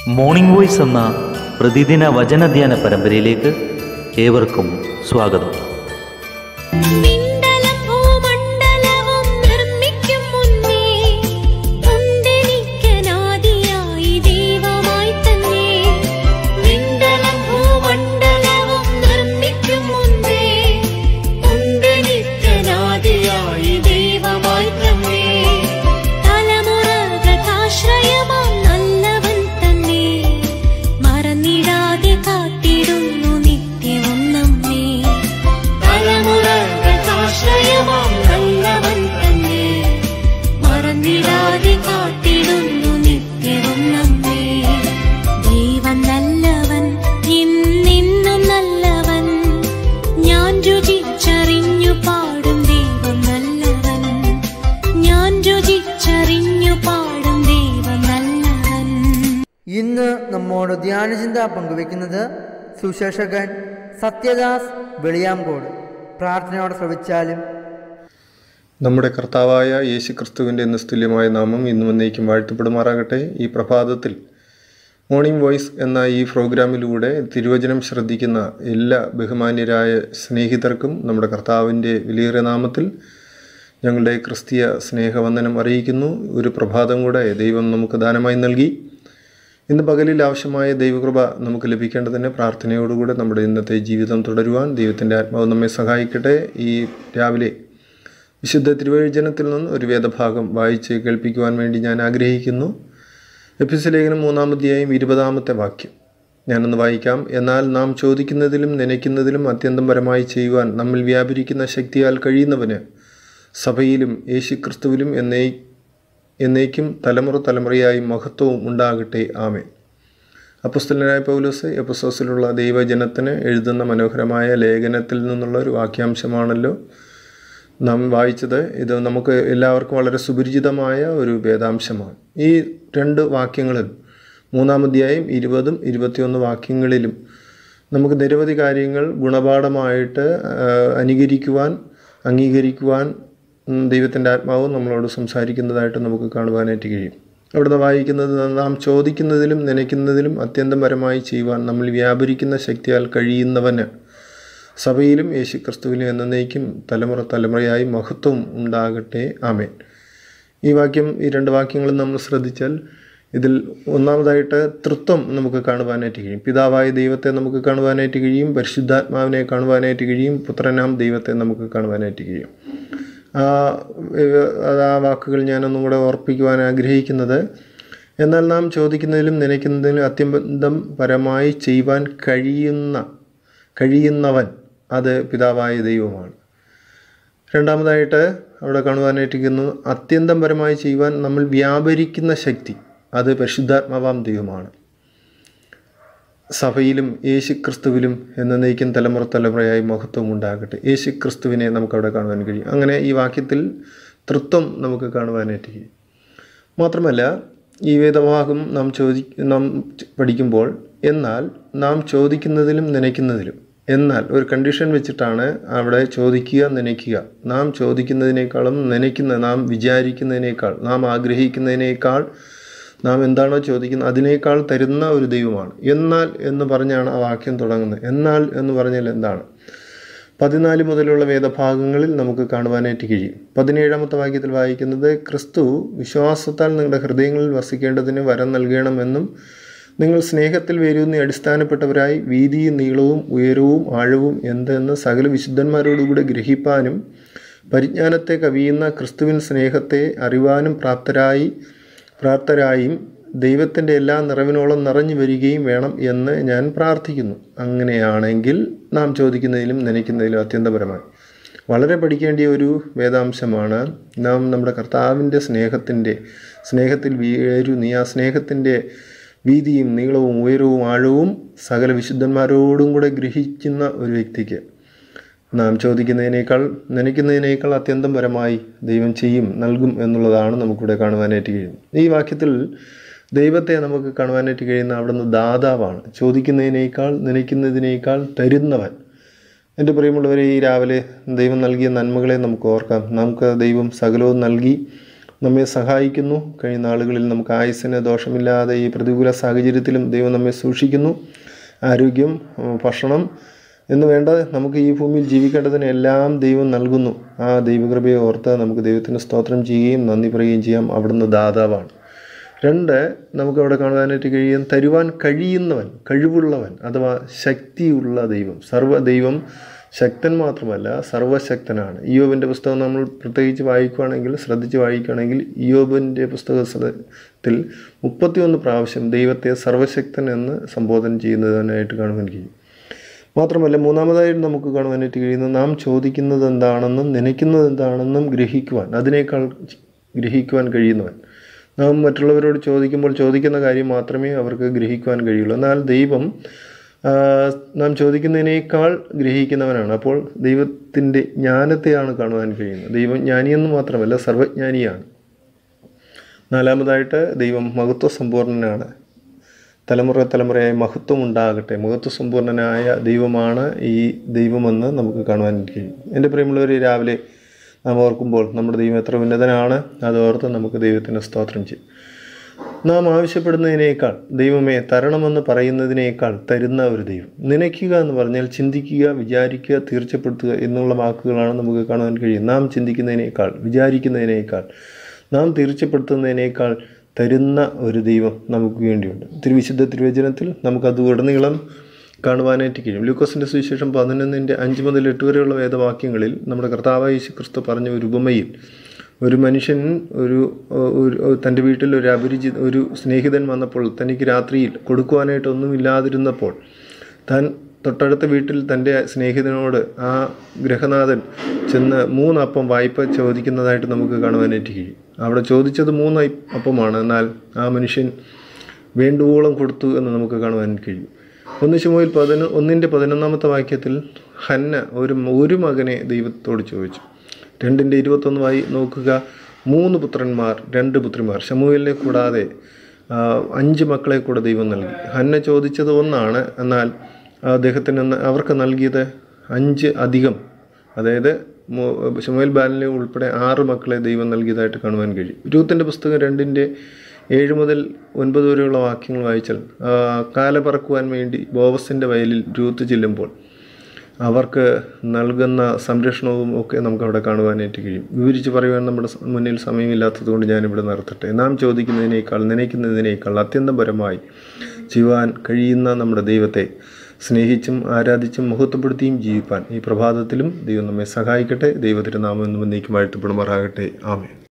morning voice എന്ന പ്രതിദിന വചനധ്യാന പരമ്പരയിലേക്ക് ഏവർക്കും സ്വാഗതം വിണ്ടലം ഭൂമണ്ഡലവും നിർമ്മിക്കും മുന്നേ ഉണ്ടെനിക്കനാദിയായി ദൈവമായി തന്നെ വിണ്ടലം ഭൂമണ്ഡലവും നിർമ്മിക്കും മുന്നേ ഉണ്ടെനിക്കനാദിയായി ദൈവമായി തന്നെ തലമുറകൾക്കാശ്രയമാം നല്ലവൻ തന്നെ മറന്നിടാതെ കാത്തിടുന്നു നിത്യവും നമ്മെ തലമുറകൾക്കാശ്രയമാം നല്ലവൻ തന്നെ മറന്നിടാതെ കാത്തിടുന്നു നിത്യവും നമ്മെ ദൈവം നല്ലവൻ ഇന്നെന്നും നല്ലവൻ ഞാൻ രുചിച്ചറിഞ്ഞു പാടും ദൈവം നല്ലവൻ ഞാൻ രുചിച്ചറിഞ്ഞു പാടും ദൈവം നല്ലവൻ ഇന്ന് നമ്മോട് ധ്യാനചിന്ത പങ്കുവെക്കുന്നത് സുശേഷകൻ സത്യദാസ് വെളിയാംകോട് പ്രാർത്ഥനയോടെ ശ്രവിച്ചാലും നമ്മുടെ കർത്താവായ യേശു ക്രിസ്തുവിൻ്റെ നിസ്തുല്യമായ നാമം ഇന്നും എന്നേക്കും വാഴ്ത്തപ്പെടുമാറാകട്ടെ ഈ പ്രഭാതത്തിൽ മോർണിംഗ് വോയിസ് എന്ന ഈ പ്രോഗ്രാമിലൂടെ തിരുവചനം ശ്രദ്ധിക്കുന്ന എല്ലാ ബഹുമാന്യരായ സ്നേഹിതർക്കും നമ്മുടെ കർത്താവിൻ്റെ വിലയേറിയ നാമത്തിൽ ഞങ്ങളുടെ ക്രിസ്തീയ സ്നേഹവന്ദനം അറിയിക്കുന്നു ഒരു പ്രഭാതം കൂടെ ദൈവം നമുക്ക് ദാനമായി നൽകി ഇന്ന് പകലിൽ ആവശ്യമായ ദൈവകൃപ നമുക്ക് ലഭിക്കേണ്ടതിന് പ്രാർത്ഥനയോടുകൂടെ നമ്മുടെ ഇന്നത്തെ ജീവിതം തുടരുവാൻ ദൈവത്തിൻ്റെ ആത്മാവ് നമ്മെ സഹായിക്കട്ടെ ഈ രാവിലെ വിശുദ്ധ തിരുവഴുജനത്തിൽ നിന്ന് ഒരു വേദഭാഗം വായിച്ച് കേൾപ്പിക്കുവാൻ വേണ്ടി ഞാൻ ആഗ്രഹിക്കുന്നു എപ്പിസലേഖനം മൂന്നാമധ്യായം ഇരുപതാമത്തെ വാക്യം ഞാനൊന്ന് വായിക്കാം എന്നാൽ നാം ചോദിക്കുന്നതിലും നനയ്ക്കുന്നതിലും അത്യന്തം പരമായി ചെയ്യുവാൻ നമ്മിൽ വ്യാപരിക്കുന്ന ശക്തിയാൽ കഴിയുന്നവന് സഭയിലും യേശു ക്രിസ്തുവിലും എന്നേ എന്നേക്കും തലമുറ തലമുറയായി മഹത്വവും ഉണ്ടാകട്ടെ ആമേ അപ്പസ്തലനായ പൗലോസ് എപ്പസോസിലുള്ള ദൈവജനത്തിന് എഴുതുന്ന മനോഹരമായ ലേഖനത്തിൽ നിന്നുള്ള ഒരു വാക്യാംശമാണല്ലോ നാം വായിച്ചത് ഇത് നമുക്ക് എല്ലാവർക്കും വളരെ സുപരിചിതമായ ഒരു വേദാംശമാണ് ഈ രണ്ട് വാക്യങ്ങളിൽ മൂന്നാമധ്യായം ഇരുപതും ഇരുപത്തിയൊന്ന് വാക്യങ്ങളിലും നമുക്ക് നിരവധി കാര്യങ്ങൾ ഗുണപാഠമായിട്ട് ആ, അനുകരിക്കുവാൻ അംഗീകരിക്കുവാൻ ഉം, ദൈവത്തിൻ്റെ ആത്മാവ് നമ്മളോട് സംസാരിക്കുന്നതായിട്ട് നമുക്ക് കാണുവാനായിട്ട് കഴിയും അവിടുന്ന് വായിക്കുന്നത് നാം ചോദിക്കുന്നതിലും നനയ്ക്കുന്നതിലും അത്യന്തം പരമായി ചെയ്യുവാൻ നമ്മൾ വ്യാപരിക്കുന്ന ശക്തിയാൽ കഴിയുന്നവന് സഭയിലും യേശു ക്രിസ്തുവിലും എന്നേക്കും തലമുറ തലമുറയായി മഹത്വം ഉണ്ടാകട്ടെ ആമേൻ ഈ വാക്യം ഈ രണ്ട് വാക്യങ്ങളും നമ്മൾ ശ്രദ്ധിച്ചാൽ ഇതിൽ ഒന്നാമതായിട്ട് തൃത്വം നമുക്ക് കാണുവാനായിട്ട് കഴിയും പിതാവായ ദൈവത്തെ നമുക്ക് കാണുവാനായിട്ട് കഴിയും പരിശുദ്ധാത്മാവിനെ കാണുവാനായിട്ട് കഴിയും പുത്രനാം ദൈവത്തെ നമുക്ക് കാണുവാനായിട്ട് കഴിയും ആ ഏഹ്, അത് ആ വാക്കുകൾ ഞാനൊന്നും കൂടെ ഓർപ്പിക്കുവാൻ ആഗ്രഹിക്കുന്നത് എന്നാൽ നാം ചോദിക്കുന്നതിലും നനയ്ക്കുന്നതിലും അത്യന്തം പരമായി ചെയ്യുവാൻ കഴിയുന്ന കഴിയുന്നവൻ അത് പിതാവായ ദൈവമാണ് രണ്ടാമതായിട്ട് അവിടെ കാണുവാനായിട്ടിരിക്കുന്നു അത്യന്തം പരമായി ചെയ്യുവാൻ നമ്മൾ വ്യാപരിക്കുന്ന ശക്തി അത് പരിശുദ്ധാത്മാവാം ദൈവമാണ് സഭയിലും യേശു ക്രിസ്തുവിലും എന്നേക്കും തലമുറ തലമുറയായി മഹത്വം ഉണ്ടാകട്ടെ യേശു ക്രിസ്തുവിനെ നമുക്കവിടെ കാണുവാൻ കഴിയും അങ്ങനെ ഈ വാക്യത്തിൽ തൃത്വം നമുക്ക് കാണുവാനായിട്ട് കഴിയും മാത്രമല്ല ഈ വേദഭാഗം നാം ചോദി നാം പഠിക്കുമ്പോൾ എന്നാൽ നാം ചോദിക്കുന്നതിലും നനയ്ക്കുന്നതിലും എന്നാൽ ഒരു കണ്ടീഷൻ വെച്ചിട്ടാണ് അവിടെ ചോദിക്കുക നനയ്ക്കുക നാം ചോദിക്കുന്നതിനേക്കാളും നനയ്ക്കുന്ന നാം വിചാരിക്കുന്നതിനേക്കാൾ നാം ആഗ്രഹിക്കുന്നതിനേക്കാൾ നാം എന്താണോ ചോദിക്കുന്നത് അതിനേക്കാൾ തരുന്ന ഒരു ദൈവമാണ് എന്നാൽ എന്ന് പറഞ്ഞാണ് ആ വാക്യം തുടങ്ങുന്നത് എന്നാൽ എന്ന് പറഞ്ഞാൽ എന്താണ് പതിനാല് മുതലുള്ള വേദഭാഗങ്ങളിൽ നമുക്ക് കാണുവാനായിട്ട് കഴിയും പതിനേഴാമത്തെ വാക്യത്തിൽ വായിക്കുന്നത് ക്രിസ്തു വിശ്വാസത്താൽ നിങ്ങളുടെ ഹൃദയങ്ങളിൽ വസിക്കേണ്ടതിന് വരം നൽകണമെന്നും നിങ്ങൾ സ്നേഹത്തിൽ വേരൂന്നി അടിസ്ഥാനപ്പെട്ടവരായി വീതിയും നീളവും ഉയരവും ആഴവും എന്തെന്ന് സകല വിശുദ്ധന്മാരോടുകൂടെ ഗ്രഹിപ്പാനും പരിജ്ഞാനത്തെ കവിയുന്ന ക്രിസ്തുവിൻ സ്നേഹത്തെ അറിവാനും പ്രാപ്തരായി പ്രാപ്തരായും ദൈവത്തിൻ്റെ എല്ലാ നിറവിനോളം നിറഞ്ഞു വരികയും വേണം എന്ന് ഞാൻ പ്രാർത്ഥിക്കുന്നു അങ്ങനെയാണെങ്കിൽ നാം ചോദിക്കുന്നതിലും നനയ്ക്കുന്നതിലും അത്യന്തപരമായി വളരെ പഠിക്കേണ്ടിയ ഒരു വേദാംശമാണ് നാം നമ്മുടെ കർത്താവിൻ്റെ സ്നേഹത്തിൻ്റെ സ്നേഹത്തിൽ വീഴു നീ ആ സ്നേഹത്തിൻ്റെ വീതിയും നീളവും ഉയരവും ആഴവും സകല വിശുദ്ധന്മാരോടും കൂടെ ഗ്രഹിക്കുന്ന ഒരു വ്യക്തിക്ക് നാം ചോദിക്കുന്നതിനേക്കാൾ നനയ്ക്കുന്നതിനേക്കാൾ അത്യന്തം പരമായി ദൈവം ചെയ്യും നൽകും എന്നുള്ളതാണ് നമുക്കിവിടെ കാണുവാനായിട്ട് കഴിയും ഈ വാക്യത്തിൽ ദൈവത്തെ നമുക്ക് കാണുവാനായിട്ട് കഴിയുന്ന അവിടുന്ന് ദാതാവാണ് ചോദിക്കുന്നതിനേക്കാൾ നനയ്ക്കുന്നതിനേക്കാൾ തരുന്നവൻ എൻ്റെ പ്രിയമുള്ളവരെ ഈ രാവിലെ ദൈവം നൽകിയ നന്മകളെ നമുക്ക് ഓർക്കാം നമുക്ക് ദൈവം സകലവും നൽകി നമ്മെ സഹായിക്കുന്നു കഴിഞ്ഞ നാളുകളിൽ നമുക്ക് ആയുസ്സിന് ദോഷമില്ലാതെ ഈ പ്രതികൂല സാഹചര്യത്തിലും ദൈവം നമ്മെ സൂക്ഷിക്കുന്നു ആരോഗ്യം ഉം, ഭക്ഷണം എന്ന് വേണ്ട നമുക്ക് ഈ ഭൂമിയിൽ ജീവിക്കേണ്ടതിന് എല്ലാം ദൈവം നൽകുന്നു ആ ദൈവകൃപയെ ഓർത്ത് നമുക്ക് ദൈവത്തിന് സ്തോത്രം ചെയ്യുകയും നന്ദി പറയുകയും ചെയ്യാം അവിടുന്ന് ദാതാവാണ് രണ്ട് നമുക്ക് അവിടെ കാണുവാനായിട്ട് കഴിയും തരുവാൻ കഴിയുന്നവൻ കഴിവുള്ളവൻ അഥവാ ശക്തിയുള്ള ദൈവം സർവ്വ ദൈവം ശക്തൻ മാത്രമല്ല സർവശക്തനാണ് ഇയോബിൻ്റെ പുസ്തകം നമ്മൾ പ്രത്യേകിച്ച് വായിക്കുകയാണെങ്കിൽ ശ്രദ്ധിച്ച് വായിക്കുകയാണെങ്കിൽ ഇയോബിൻ്റെ പുസ്തകത്തിൽ മുപ്പത്തിയൊന്ന് പ്രാവശ്യം ദൈവത്തെ സർവശക്തൻ എന്ന് സംബോധന ചെയ്യുന്നതിനായിട്ട് കാണുവാൻ കഴിയും മാത്രമല്ല മൂന്നാമതായിട്ട് നമുക്ക് കാണുവാനായിട്ട് കഴിയുന്നത് നാം ചോദിക്കുന്നത് എന്താണെന്നും നനയ്ക്കുന്നത് എന്താണെന്നും ഗ്രഹിക്കുവാൻ അതിനേക്കാൾ ഗ്രഹിക്കുവാൻ കഴിയുന്നവൻ നാം മറ്റുള്ളവരോട് ചോദിക്കുമ്പോൾ ചോദിക്കുന്ന കാര്യം മാത്രമേ അവർക്ക് ഗ്രഹിക്കുവാൻ കഴിയുള്ളൂ എന്നാൽ ദൈവം ആ, നാം ചോദിക്കുന്നതിനേക്കാൾ ഗ്രഹിക്കുന്നവനാണ് അപ്പോൾ ദൈവത്തിൻ്റെ ജ്ഞാനത്തെയാണ് കാണുവാൻ കഴിയുന്നത് ദൈവം ജ്ഞാനിയെന്ന് മാത്രമല്ല സർവജ്ഞാനിയാണ് നാലാമതായിട്ട് ദൈവം മഹത്വ സമ്പൂർണനാണ് തലമുറ തലമുറയായി മഹത്വം ഉണ്ടാകട്ടെ മഹത്വ സമ്പൂർണനായ ദൈവമാണ് ഈ ദൈവമെന്ന് നമുക്ക് കാണുവാൻ കഴിയും എൻ്റെ പ്രിയമുള്ളവർ രാവിലെ നാം ഓർക്കുമ്പോൾ നമ്മുടെ ദൈവം എത്ര ഉന്നതനാണ് അത് ഓർത്ത് നമുക്ക് ദൈവത്തിന് സ്തോത്രം ചെയ്യും നാം ആവശ്യപ്പെടുന്നതിനേക്കാൾ ദൈവമേ തരണമെന്ന് പറയുന്നതിനേക്കാൾ തരുന്ന ഒരു ദൈവം നനയ്ക്കുക എന്ന് പറഞ്ഞാൽ ചിന്തിക്കുക വിചാരിക്കുക തീർച്ചപ്പെടുത്തുക എന്നുള്ള വാക്കുകളാണ് നമുക്ക് കാണാൻ കഴിയും നാം ചിന്തിക്കുന്നതിനേക്കാൾ വിചാരിക്കുന്നതിനേക്കാൾ നാം തീർച്ചപ്പെടുത്തുന്നതിനേക്കാൾ തരുന്ന ഒരു ദൈവം നമുക്ക് വേണ്ടിയുണ്ട് തിരുവിശുദ്ധ തിരുവചനത്തിൽ നമുക്കത് ഉടനീളം കാണുവാനായിട്ട് കഴിയും ലൂക്കോസിൻ്റെ സുവിശേഷം പതിനൊന്നിൻ്റെ അഞ്ച് മുതൽ എട്ട് വരെയുള്ള വേദവാക്യങ്ങളിൽ നമ്മുടെ കർത്താവായ യേശു ക്രിസ്തു പറഞ്ഞ ഒരു ഉപമയിൽ ഒരു മനുഷ്യൻ ഒരു ഒരു തൻ്റെ വീട്ടിൽ ഒരു അപരിചിത ഒരു സ്നേഹിതൻ വന്നപ്പോൾ തനിക്ക് രാത്രിയിൽ കൊടുക്കുവാനായിട്ടൊന്നും ഇല്ലാതിരുന്നപ്പോൾ താൻ തൊട്ടടുത്ത വീട്ടിൽ തൻ്റെ സ്നേഹിതനോട് ആ ഗ്രഹനാഥൻ ചെന്ന് മൂന്നപ്പം വായ്പ ചോദിക്കുന്നതായിട്ട് നമുക്ക് കാണുവാനായിട്ട് കഴിയും അവിടെ ചോദിച്ചത് മൂന്ന് ഐ- അപ്പമാണ് എന്നാൽ ആ മനുഷ്യൻ വേണ്ടുവോളം കൊടുത്തു എന്ന് നമുക്ക് കാണുവാൻ കഴിയും ഒന്ന് ശുമോയിൽ പതിനൊ ഒന്നിൻ്റെ പതിനൊന്നാമത്തെ വാക്യത്തിൽ ഹന്ന ഒരു ഒരു മകനെ ദൈവത്തോട് ചോദിച്ചു രണ്ടിൻ്റെ ഇരുപത്തൊന്ന് വായി നോക്കുക മൂന്ന് പുത്രന്മാർ രണ്ട് പുത്രിമാർ ശമൂഹലിനെ കൂടാതെ ആ, അഞ്ച് മക്കളെ കൂടെ ദൈവം നൽകി ഹന്ന ചോദിച്ചത് ഒന്നാണ് എന്നാൽ അദ്ദേഹത്തിന് ന- അവർക്ക് നൽകിയത് അഞ്ച് അധികം അതായത് ഷുമേൽ ബാലിനെ ഉൾപ്പെടെ ആറ് മക്കളെ ദൈവം നൽകിയതായിട്ട് കാണുവാൻ കഴിയും രൂത്തിൻ്റെ പുസ്തകം രണ്ടിൻ്റെ ഏഴ് മുതൽ ഒൻപത് വരെയുള്ള വാക്യങ്ങൾ വായിച്ചാൽ ആ, കാല പറക്കുവാൻ വേണ്ടി ബോവസിൻ്റെ വയലിൽ രൂത്ത് ചെല്ലുമ്പോൾ അവർക്ക് നൽകുന്ന സംരക്ഷണവും ഒക്കെ നമുക്ക് അവിടെ കാണുവാനായിട്ട് കഴിയും വിവരിച്ച് പറയുവാൻ നമ്മുടെ സ- മുന്നിൽ സമയമില്ലാത്തതുകൊണ്ട് ഞാനിവിടെ നിർത്തട്ടെ നാം ചോദിക്കുന്നതിനേക്കാൾ നനയ്ക്കുന്നതിനേക്കാൾ അത്യന്തപരമായി ചെയ്യുവാൻ കഴിയുന്ന നമ്മുടെ ദൈവത്തെ സ്നേഹിച്ചും ആരാധിച്ചും മഹത്വപ്പെടുത്തിയും ജീവിപ്പാൻ ഈ പ്രഭാതത്തിലും ദൈവം നമ്മെ സഹായിക്കട്ടെ ദൈവത്തിൻ്റെ നാമം എന്നും എന്നേക്കും വാഴ്ത്തപ്പെടുമാറാകട്ടെ ആമേൻ